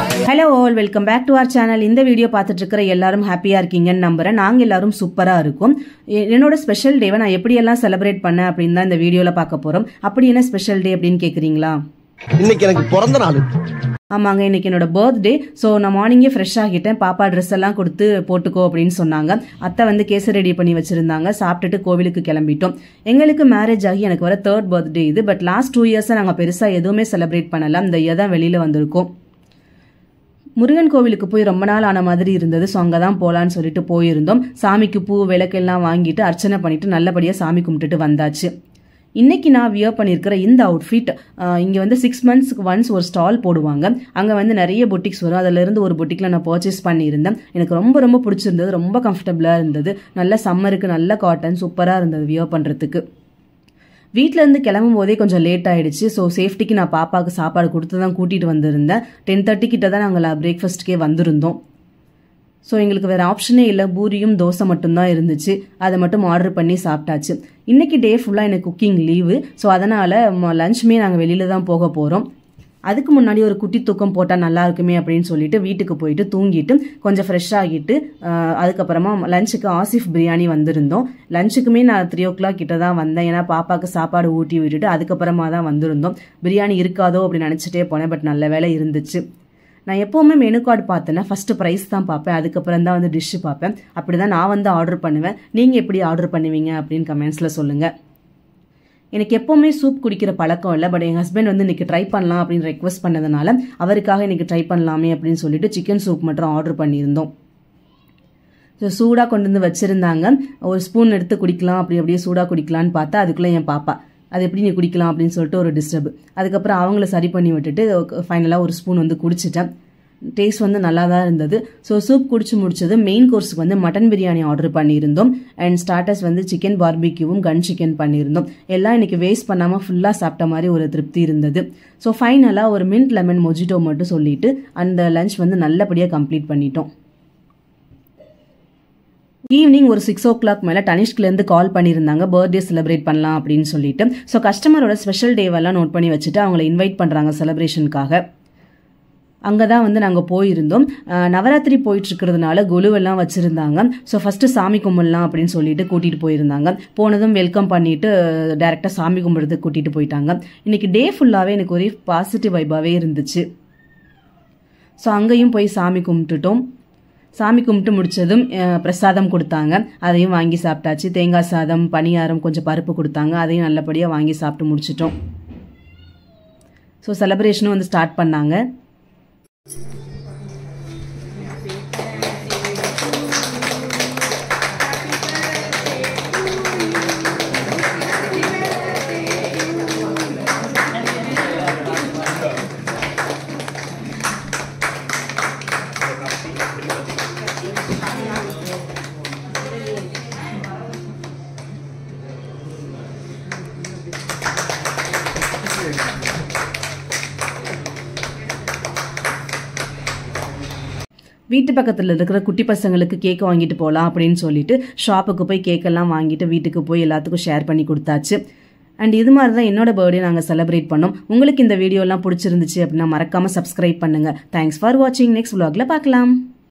hello all welcome back to our channel இந்த video பார்த்துட்டு இருக்கிற எல்லாரும் ஹாப்பியாக இருக்கீங்கன்னு நம்புறேன் நாங்கள் எல்லாரும் சூப்பராக இருக்கும் எ- என்னோட ஸ்பெஷல் டேவை நான் எப்படியெல்லாம் செலிப்ரேட் பண்ணேன் அப்படின்னு தான் இந்த வீடியோவில் பார்க்க போகிறோம் அப்படி என்ன ஸ்பெஷல் டே அப்படின்னு கேட்குறீங்களா இன்னைக்கு எனக்கு பிறந்த நாள் ஆமாங்க இன்னைக்கு என்னோட பர்த்டே ஸோ நான் மார்னிங்கே ஃப்ரெஷ் ஆகிட்டேன் பாப்பா ட்ரெஸ் எல்லாம் கொடுத்து போட்டுக்கோ அப்படின்னு சொன்னாங்க அத்தை வந்து கேசரி ரெடி பண்ணி வச்சிருந்தாங்க சாப்பிட்டுட்டு கோவிலுக்கு கிளம்பிட்டோம் எங்களுக்கு மேரேஜ் ஆகி எனக்கு வர தேர்ட் பர்த்டே இது பட் லாஸ்ட் டூ இயர்ஸாக நாங்கள் பெருசாக எதுவுமே செலிப்ரேட் பண்ணல இந்த இயர் தான் வெளியில் வந்திருக்கோம் முருகன் கோவிலுக்கு போய் ரொம்ப நாள் ஆன மாதிரி இருந்தது ஸோ அங்கே தான் போகலான்னு சொல்லிட்டு போயிருந்தோம் சாமிக்கு பூ விளக்கெல்லாம் வாங்கிட்டு அர்ச்சனை பண்ணிட்டு நல்லபடியாக சாமி கும்பிட்டுட்டு வந்தாச்சு இன்னைக்கு நான் வியர் பண்ணியிருக்கிற இந்த அவுட்ஃபிட் இங்கே வந்து சிக்ஸ் மந்த்ஸ்க்கு ஒன்ஸ் ஒரு ஸ்டால் போடுவாங்க அங்கே வந்து நிறைய பொட்டிக்ஸ் வரும் அதிலிருந்து ஒரு பொட்டிக்கில் நான் பர்ச்சேஸ் பண்ணியிருந்தேன் எனக்கு ரொம்ப ரொம்ப பிடிச்சிருந்தது ரொம்ப கம்ஃபர்டபுளாக இருந்தது நல்ல சம்மருக்கு நல்ல காட்டன் சூப்பராக இருந்தது வியர் பண்ணுறதுக்கு வீட்ல இருந்து கிளம்பும் போதே கொஞ்சம் லேட் ஆயிடுச்சு ஸோ சேஃப்டிக்கு நான் பாப்பாவுக்கு சாப்பாடு கொடுத்து தான் கூட்டிட்டு வந்திருந்தேன் டென் தேர்ட்டி கிட்ட தான் நாங்கள் பிரேக்ஃபாஸ்ட்டுக்கே வந்திருந்தோம் ஸோ எங்களுக்கு வேறு ஆப்ஷனே இல்லை பூரியும் தோசை மட்டும்தான் இருந்துச்சு அதை மட்டும் ஆர்டர் பண்ணி சாப்பிட்டாச்சு இன்னைக்கு டே ஃபுல்லாக எனக்கு குக்கிங் லீவு ஸோ அதனால் லஞ்சுமே நாங்கள் வெளியில் தான் போக போகிறோம் அதுக்கு முன்னாடி ஒரு குட்டி தூக்கம் போட்டால் நல்லா இருக்குமே அப்படின்னு சொல்லிட்டு வீட்டுக்கு போயிட்டு தூங்கிட்டு கொஞ்சம் ஃப்ரெஷ் ஆகிட்டு ஆஹ், அதுக்கப்புறமா லஞ்சுக்கு ஆசிஃப் பிரியாணி வந்திருந்தோம் லஞ்சுக்குமே நான் த்ரீ ஓ கிளாக் கிட்ட தான் வந்தேன் ஏன்னா பாப்பாவுக்கு சாப்பாடு ஊட்டி விட்டுட்டு அதுக்கப்புறமா தான் வந்திருந்தோம் பிரியாணி இருக்காதோ அப்படின்னு நினச்சிட்டே போனேன் பட் நல்ல வேலை இருந்துச்சு நான் எப்போவுமே மெனு கார்டு பார்த்தேன்னா ஃபஸ்ட்டு ப்ரைஸ் தான் பார்ப்பேன் அதுக்கப்புறம் தான் வந்து டிஷ்ஷு பார்ப்பேன் அப்படி தான் நான் வந்து ஆர்டர் பண்ணுவேன் நீங்கள் எப்படி ஆர்டர் பண்ணுவீங்க அப்படின்னு கமெண்ட்ஸில் சொல்லுங்கள் எனக்கு எப்போவுமே சூப் குடிக்கிற பழக்கம் இல்லை பட் என் ஹஸ்பண்ட் வந்து இன்னைக்கு ட்ரை பண்ணலாம் அப்படின்னு ரெக்வஸ்ட் பண்ணதுனால அவருக்காக இன்னைக்கு ட்ரை பண்ணலாமே அப்படின்னு சொல்லிட்டு சிக்கன் சூப் மட்டும் ஆர்டர் பண்ணியிருந்தோம் ஸோ சூடாக கொண்டு வந்து வச்சுருந்தாங்க ஒரு ஸ்பூன் எடுத்து குடிக்கலாம் அப்படி அப்படியே சூடாக குடிக்கலான்னு பார்த்தா அதுக்குள்ளே என் பாப்பா அது எப்படி நீ குடிக்கலாம் அப்படின்னு சொல்லிட்டு ஒரு டிஸ்டர்ப் அதுக்கப்புறம் அவங்கள சரி பண்ணி விட்டுட்டு ஃபைனலாக ஒரு ஸ்பூன் வந்து குடிச்சிட்டேன் டேஸ்ட் வந்து நல்லா தான் இருந்தது ஸோ சூப் குடிச்சு முடிச்சது மெயின் கோர்ஸுக்கு வந்து மட்டன் பிரியாணி ஆர்டர் பண்ணியிருந்தோம் அண்ட் ஸ்டார்டர்ஸ் வந்து சிக்கன் பார்பிக்யூவும் கன் சிக்கன் பண்ணியிருந்தோம் எல்லாம் இன்னைக்கு வேஸ்ட் பண்ணாமல் ஃபுல்லாக சாப்பிட்ட மாதிரி ஒரு திருப்தி இருந்தது ஸோ ஃபைனலாக ஒரு மின்ட் லெமன் மொஜிட்டோ மட்டும் சொல்லிட்டு அந்த லஞ்ச் வந்து நல்லபடியாக கம்ப்ளீட் பண்ணிட்டோம் ஈவினிங் ஒரு சிக்ஸ் ஓ கிளாக் மேலே டனிஷ்க்லேருந்து கால் பண்ணியிருந்தாங்க பர்த்டே செலிப்ரேட் பண்ணலாம் அப்படின்னு சொல்லிட்டு ஸோ கஸ்டமரோட ஸ்பெஷல் டேவெல்லாம் நோட் பண்ணி வச்சுட்டு அவங்கள இன்வைட் பண்ணுறாங்க செலிப்ரேஷனுக்காக அங்கே தான் வந்து நாங்கள் போயிருந்தோம் அஹ் நவராத்திரி போயிட்டு இருக்கிறதுனால குழுவெல்லாம் வச்சுருந்தாங்க ஸோ ஃபஸ்ட்டு சாமி கும்பிடலாம் அப்படின்னு சொல்லிட்டு கூட்டிகிட்டு போயிருந்தாங்க போனதும் வெல்கம் பண்ணிட்டு டேரெக்டாக சாமி கும்பிட்றதுக்கு கூட்டிகிட்டு போயிட்டாங்க இன்னைக்கு டே ஃபுல்லாகவே எனக்கு ஒரே பாசிட்டிவ் வைபாகவே இருந்துச்சு ஸோ அங்கேயும் போய் சாமி கும்பிட்டுட்டோம் சாமி கும்பிட்டு முடிச்சதும் அஹ், பிரசாதம் கொடுத்தாங்க அதையும் வாங்கி சாப்பிட்டாச்சு தேங்காய் சாதம் பணியாரம் கொஞ்சம் பருப்பு கொடுத்தாங்க அதையும் நல்லபடியாக வாங்கி சாப்பிட்டு முடிச்சிட்டோம் ஸோ செலப்ரேஷனும் வந்து ஸ்டார்ட் பண்ணாங்க வீட்டு பக்கத்தில் இருக்கிற குட்டி பசங்களுக்கு கேக் வாங்கிட்டு போகலாம் அப்படின்னு சொல்லிட்டு ஷாப்புக்கு போய் கேக்கெல்லாம் வாங்கிட்டு வீட்டுக்கு போய் எல்லாத்துக்கும் ஷேர் பண்ணி கொடுத்தாச்சு அண்ட் இது மாதிரி தான் என்னோட பர்த்டே நாங்கள் செலிப்ரேட் பண்ணோம் உங்களுக்கு இந்த வீடியோலாம் பிடிச்சிருந்துச்சு அப்படின்னா மறக்காமல் சப்ஸ்கிரைப் பண்ணுங்கள் தேங்க்ஸ் ஃபார் வாட்சிங் நெக்ஸ்ட் vlogல பார்க்கலாம்